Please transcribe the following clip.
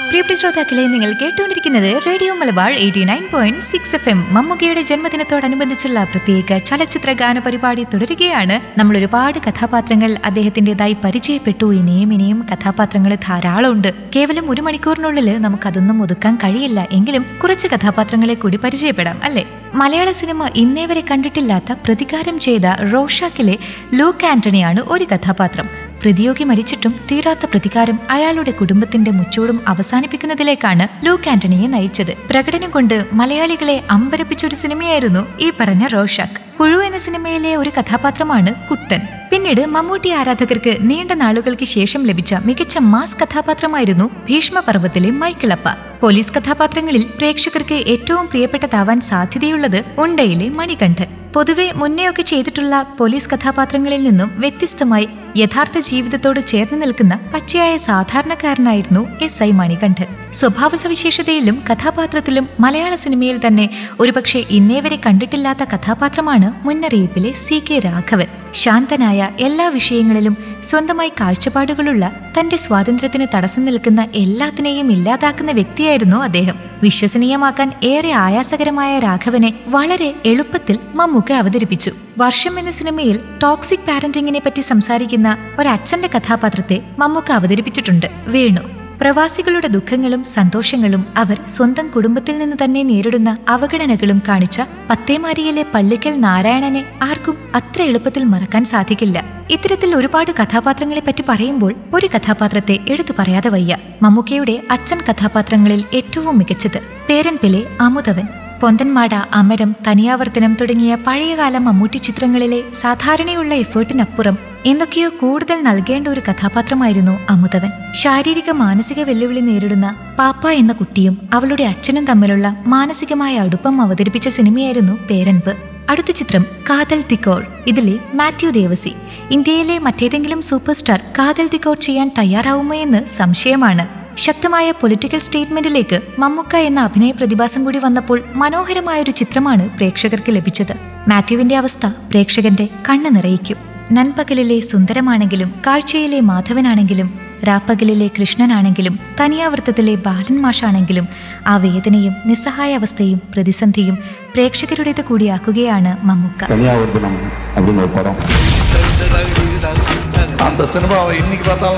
പ്രിയപ്പെട്ട ശ്രോതാക്കളെ നിങ്ങൾ കേട്ടുകൊണ്ടിരിക്കുന്നത് radio Malabar eighty nine point six F M മമ്മൂക്കയുടെ ജന്മദിനത്തോടനുബന്ധിച്ചുള്ള പ്രത്യേക ചലച്ചിത്ര ഗാന പരിപാടി തുടരുകയാണ് നമ്മൾ ഒരുപാട് കഥാപാത്രങ്ങൾ അദ്ദേഹത്തിന്റേതായി പരിചയപ്പെട്ടു ഇനിയും ഇനിയും കഥാപാത്രങ്ങൾ ധാരാളമുണ്ട് കേവലം ഒരു മണിക്കൂറിനുള്ളിൽ നമുക്കതൊന്നും ഒതുക്കാൻ കഴിയില്ല എങ്കിലും കുറച്ച് കഥാപാത്രങ്ങളെ കൂടി പരിചയപ്പെടാം അല്ലേ മലയാള സിനിമ ഇന്നേ വരെ കണ്ടിട്ടില്ലാത്ത പ്രതികാരം ചെയ്ത റോഷാക്കിലെ ലൂക്ക് ആന്റണിയാണ് ഒരു കഥാപാത്രം പ്രതിയോഗി മരിച്ചിട്ടും തീരാത്ത പ്രതികാരം അയാളുടെ കുടുംബത്തിന്റെ മുച്ചൂടും അവസാനിപ്പിക്കുന്നതിലേക്കാണ് ലൂക്ക് ആന്റണിയെ നയിച്ചത് പ്രകടനം കൊണ്ട് മലയാളികളെ അമ്പരപ്പിച്ചൊരു സിനിമയായിരുന്നു ഈ പറഞ്ഞ റോഷാക്ക് പുഴു എന്ന സിനിമയിലെ ഒരു കഥാപാത്രമാണ് കുട്ടൻ പിന്നീട് മമ്മൂട്ടി ആരാധകർക്ക് നീണ്ട നാളുകൾക്ക് ശേഷം ലഭിച്ച മികച്ച മാസ് കഥാപാത്രമായിരുന്നു ഭീഷ്മപർവ്വത്തിലെ മൈക്കിളപ്പ പോലീസ് കഥാപാത്രങ്ങളിൽ പ്രേക്ഷകർക്ക് ഏറ്റവും പ്രിയപ്പെട്ടതാവാൻ സാധ്യതയുള്ളത് ഉണ്ടയിലെ മണികണ്ഠൻ പൊതുവെ മുന്നെയൊക്കെ ചെയ്തിട്ടുള്ള പോലീസ് കഥാപാത്രങ്ങളിൽ നിന്നും വ്യത്യസ്തമായി യഥാർത്ഥ ജീവിതത്തോട് ചേർന്ന് നിൽക്കുന്ന പച്ചയായ സാധാരണക്കാരനായിരുന്നു എസ് ഐ മണികണ്ഠൻ സ്വഭാവ സവിശേഷതയിലും കഥാപാത്രത്തിലും മലയാള സിനിമയിൽ തന്നെ ഒരുപക്ഷെ ഇന്നേ വരെ കണ്ടിട്ടില്ലാത്ത കഥാപാത്രമാണ് മുന്നറിയിപ്പിലെ സി കെ രാഘവൻ ശാന്തനായ എല്ലാ വിഷയങ്ങളിലും സ്വന്തമായി കാഴ്ചപ്പാടുകളുള്ള തന്റെ സ്വാതന്ത്ര്യത്തിന് തടസ്സം നിൽക്കുന്ന എല്ലാത്തിനെയും ഇല്ലാതാക്കുന്ന വ്യക്തിയായിരുന്നു അദ്ദേഹം വിശ്വസനീയമാക്കാൻ ഏറെ ആയാസകരമായ രാഘവനെ വളരെ എളുപ്പത്തിൽ മമ്മൂക്ക അവതരിപ്പിച്ചു വർഷം എന്ന സിനിമയിൽ ടോക്സിക് പാരന്റിങ്ങിനെ പറ്റി സംസാരിക്കുന്ന ഒരച്ഛന്റെ കഥാപാത്രത്തെ മമ്മൂക്ക അവതരിപ്പിച്ചിട്ടുണ്ട് വേണു പ്രവാസികളുടെ ദുഃഖങ്ങളും സന്തോഷങ്ങളും അവർ സ്വന്തം കുടുംബത്തിൽ നിന്ന് തന്നെ നേരിടുന്ന അവഗണനകളും കാണിച്ച പത്തേമാരിയിലെ പള്ളിക്കൽ നാരായണനെ ആർക്കും അത്ര എളുപ്പത്തിൽ മറക്കാൻ സാധിക്കില്ല ഇത്തരത്തിൽ ഒരുപാട് കഥാപാത്രങ്ങളെ പറ്റി പറയുമ്പോൾ ഒരു കഥാപാത്രത്തെ എടുത്തു പറയാതെ വയ്യ മമ്മൂക്കയുടെ അച്ഛൻ കഥാപാത്രങ്ങളിൽ ഏറ്റവും മികച്ചത് പേരൻപിലെ അമുതവൻ പൊന്തന്മാട അമരം തനിയാവർത്തനം തുടങ്ങിയ പഴയകാല മമ്മൂട്ടി ചിത്രങ്ങളിലെ സാധാരണയുള്ള എഫേർട്ടിനപ്പുറം എന്തൊക്കെയോ കൂടുതൽ നൽകേണ്ട ഒരു കഥാപാത്രമായിരുന്നു അമുതവൻ ശാരീരിക മാനസിക വെല്ലുവിളി നേരിടുന്ന പാപ്പ എന്ന കുട്ടിയും അവളുടെ അച്ഛനും തമ്മിലുള്ള മാനസികമായ അടുപ്പം അവതരിപ്പിച്ച സിനിമയായിരുന്നു പേരൻപ് അടുത്ത ചിത്രം കാതൽ തിക്കോർ ഇതിലെ മാത്യു ദേവസി ഇന്ത്യയിലെ മറ്റേതെങ്കിലും സൂപ്പർ സ്റ്റാർ കാതൽ തിക്കോർ ചെയ്യാൻ തയ്യാറാവുമോ എന്ന് സംശയമാണ് ശക്തമായ പൊളിറ്റിക്കൽ സ്റ്റേറ്റ്മെന്റിലേക്ക് മമ്മുക്ക എന്ന അഭിനയ പ്രതിഭാസം കൂടി വന്നപ്പോൾ മനോഹരമായൊരു ചിത്രമാണ് പ്രേക്ഷകർക്ക് ലഭിച്ചത് മാത്യുവിന്റെ അവസ്ഥ പ്രേക്ഷകന്റെ കണ്ണ് നിറയിക്കും നൻപകലിലെ സുന്ദരമാണെങ്കിലും കാഴ്ചയിലെ മാധവനാണെങ്കിലും രാപ്പകലിലെ കൃഷ്ണനാണെങ്കിലും തനിയാവൃത്തത്തിലെ ബാലൻ മാഷാണെങ്കിലും ആ വേദനയും നിസ്സഹായ അവസ്ഥയും പ്രതിസന്ധിയും പ്രേക്ഷകരുടേത് കൂടിയാക്കുകയാണ് മമ്മുക്ക தனியாவர்த்தனம் அப்படின்னு ஒரு படம் அந்த சினிமாவை இன்னைக்கு பார்த்தாலும்